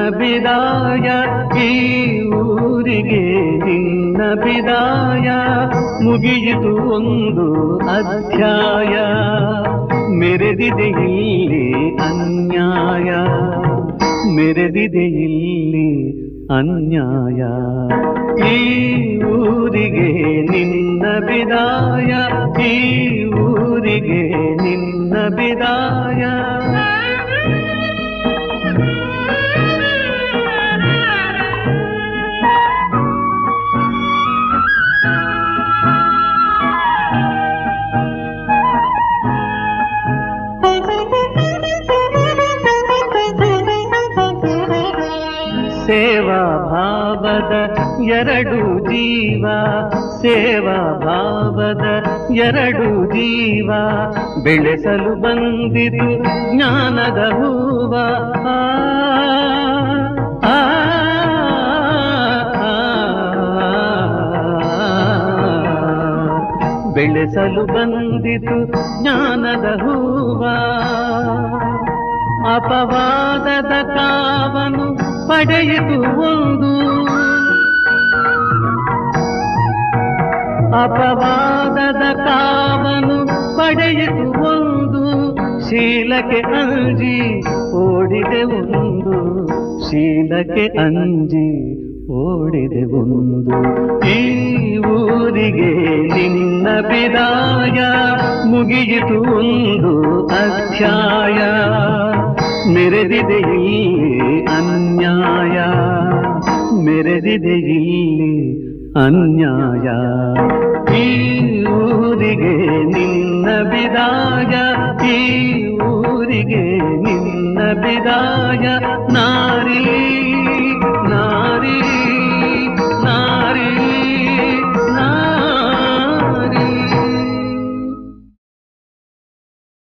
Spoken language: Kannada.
ಬಿದಾಯ ಈ ಊರಿಗೆ ನಿನ್ನ ಬಿದಾಯ ಮುಗಿಯಿತು ಒಂದು ಅಧ್ಯಾಯ ಮೆರೆದಿದೆ ಇಲ್ಲಿ ಅನ್ಯಾಯ ಮೆರೆದಿದೆ ಇಲ್ಲಿ ಅನ್ಯಾಯ ಈ ಊರಿಗೆ ನಿನ್ನ ಬಿದಾಯ ಈ ಊರಿಗೆ ನಿನ್ನ ಬಿದಾಯ ಸೇವಾ ಭಾವದ ಎರಡು ಜೀವ ಸೇವಾ ಭಾವದ ಎರಡು ಜೀವ ಬೆಳೆಸಲು ಬಂದಿತು ಜ್ಞಾನದ ಹೂವ ಆ, ಆ, ಆ. ಬೆಳೆಸಲು ಬಂದಿತು ಜ್ಞಾನದ ಹೂವ ಅಪವಾದದ ಕಾವನು ಪಡೆಯಿತು ಒಂದು ಅಪವಾದದ ಕಾವನು ಪಡೆಯಿತು ಒಂದು ಶೀಲಕ್ಕೆ ಅಂಜಿ ಓಡಿದೆ ಒಂದು ಶೀಲಕ್ಕೆ ಅಂಜಿ ಓಡಿದೆ ಒಂದು ಈ ಊರಿಗೆ ನಿನ್ನ ಬಿದಾಯ ಮುಗಿಯಿತು ಒಂದು ಅಧ್ಯಾಯ ಮೆರೆದಿದೆ ಇಲ್ಲಿ ಅನ್ಯಾಯ ಮೆರೆದಿದೆ ಇಲ್ಲಿ ಅನ್ಯಾಯ ಈ ಊರಿಗೆ ನಿನ್ನ ಬಿದಾಯ ಈ ಊರಿಗೆ ನಿನ್ನ ಬಿದಾಯ ನಾ